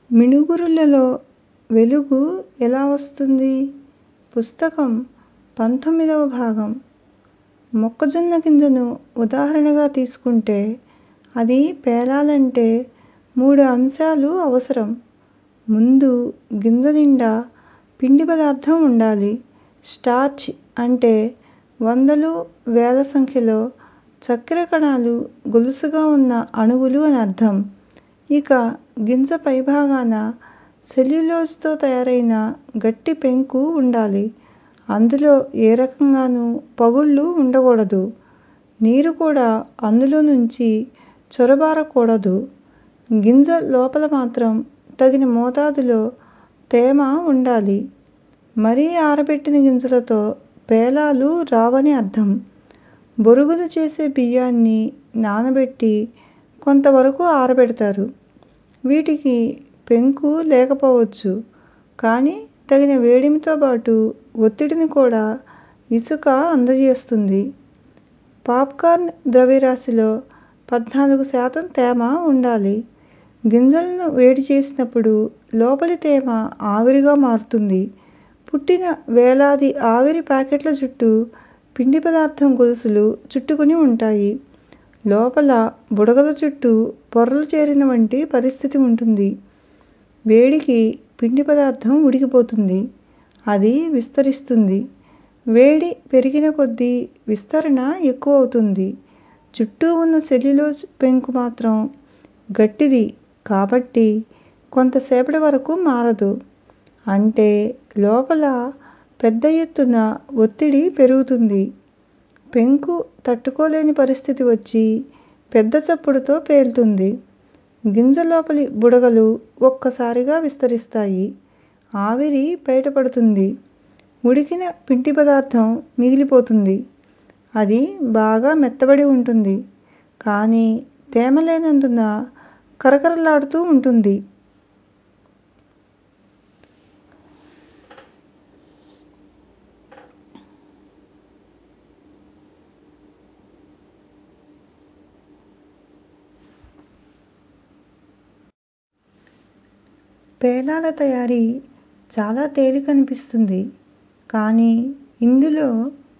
మిణుగురులలో వెలుగు ఎలా వస్తుంది? పుస్తకం పంతొమ్మిదవ భాగం మొక్కజొన్న గింజను ఉదాహరణగా తీసుకుంటే అది పేలాలంటే మూడు అంశాలు అవసరం. ముందు గింజ నిండా పిండి పదార్థం ఉండాలి. స్టార్చ్ అంటే వందలు, వేల సంఖ్యలో చక్కెర కణాలు గొలుసుగా ఉన్న అణువులు అని అర్థం. ఇక గింజ పైభాగాన సెల్యులోజ్ తో తయారైన గట్టి పెంకు ఉండాలి. అందులో ఏ రకంగానూ పగుళ్లు ఉండకూడదు. నీరు కూడా అందులో నుంచి చొరబారకూడదు. గింజ లోపల మాత్రం తగిన మోతాదులో తేమ ఉండాలి. మరీ ఆరబెట్టిన గింజలతో పేలాలు రావని అర్థం. బొరుగులు చేసే బియ్యాన్ని నానబెట్టి కొంతవరకు ఆరబెడతారు. వీటికి పెంకు లేకపోవచ్చు. కానీ తగిన వేడిమితో బాటు ఒత్తిడిని కూడా ఇసుక అందజేస్తుంది. పాప్ కార్న్ ద్రవ్యరాశిలో పద్నాలుగు శాతం తేమ ఉండాలి. గింజలను వేడి చేసినప్పుడు లోపలి తేమ ఆవిరిగా మారుతుంది. పుట్టిన వేలాది ఆవిరి పాకెట్ల చుట్టూ పిండి పదార్థం గొలుసులు చుట్టుకుని ఉంటాయి. లోపల బుడగల చుట్టూ పొరలు చేరిన వంటి పరిస్థితి ఉంటుంది. వేడికి పిండి పదార్థం ఉడికిపోతుంది. అది విస్తరిస్తుంది. వేడి పెరిగిన కొద్దీ విస్తరణ ఎక్కువవుతుంది. చుట్టూ ఉన్న సెల్యులోజ్ పెంకు మాత్రం గట్టిది కాబట్టి కొంత సేపటి వరకు మారదు. అంటే లోపల పెద్ద ఎత్తున ఒత్తిడి పెరుగుతుంది. పెంకు తట్టుకోలేని పరిస్థితి వచ్చి పెద్ద చప్పుడుతో పేలుతుంది. గింజ లోపలి బుడగలు ఒక్కసారిగా విస్తరిస్తాయి. ఆవిరి బయటపడుతుంది. ఉడికిన పిండి పదార్థం మిగిలిపోతుంది. అది బాగా మెత్తబడి ఉంటుంది. కానీ తేమ లేనందున కరకరలాడుతూ ఉంటుంది. పేలాల తయారీ చాలా తేలికనిపిస్తుంది. కానీ ఇందులో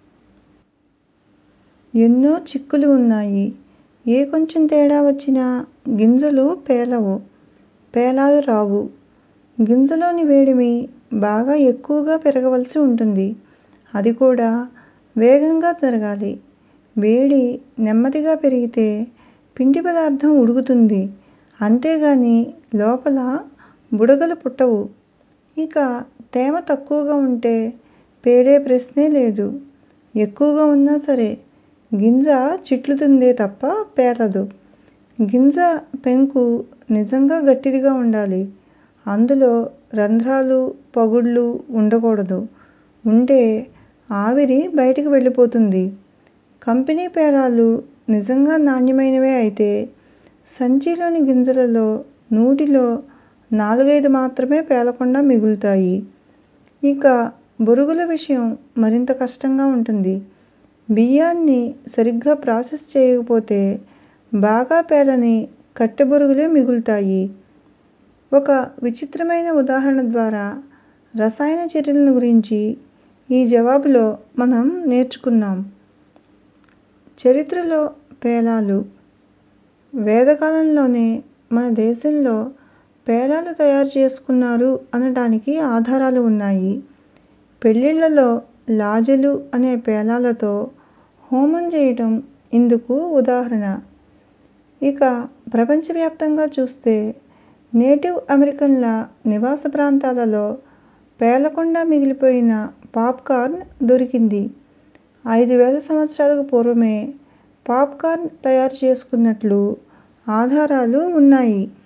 ఎన్నో చిక్కులు ఉన్నాయి. ఏ కొంచెం తేడా వచ్చినా గింజలు పేలవు. పేలాలు రావు. గింజలోని వేడిమి బాగా ఎక్కువగా పెరగవలసి ఉంటుంది. అది కూడా వేగంగా జరగాలి. వేడి నెమ్మదిగా పెరిగితే పిండి పదార్థం ఉడుకుతుంది. అంతేగానీ లోపల బుడగలు పుట్టవు. ఇక తేమ తక్కువగా ఉంటే పేలే ప్రశ్నే లేదు. ఎక్కువగా ఉన్నా సరే గింజ చిట్లుతుందే తప్ప పేలదు. గింజ పెంకు నిజంగా గట్టిదిగా ఉండాలి. అందులో రంధ్రాలు, పగుళ్లు ఉండకూడదు. ఉంటే ఆవిరి బయటికి వెళ్ళిపోతుంది. కంపెనీ పేలాలు నిజంగా నాణ్యమైనవే అయితే సంచీలోని గింజలలో నూటిలో నాలుగైదు మాత్రమే పేలకుండా మిగులుతాయి. ఇక బొరుగుల విషయం మరింత కష్టంగా ఉంటుంది. బియ్యాన్ని సరిగ్గా ప్రాసెస్ చేయకపోతే బాగా పేలని కట్టె బొరుగులే మిగులుతాయి. ఒక విచిత్రమైన ఉదాహరణ ద్వారా రసాయన చర్యలను గురించి ఈ జవాబులో మనం నేర్చుకుందాం. చరిత్రలో పేలాలు వేదకాలంలోనే మన దేశంలో పేలాలు తయారు చేసుకున్నారు అనటానికి ఆధారాలు ఉన్నాయి. పెళ్ళిళ్ళలో లాజెలు అనే పేలాలతో హోమం చేయటం ఇందుకు ఉదాహరణ. ఇక ప్రపంచవ్యాప్తంగా చూస్తే నేటివ్ అమెరికన్ల నివాస ప్రాంతాలలో పేలకుండా మిగిలిపోయిన పాప్ కార్న్ దొరికింది. ఐదు వేల సంవత్సరాలకు పూర్వమే పాప్ కార్న్ తయారు చేసుకున్నట్లు ఆధారాలు ఉన్నాయి.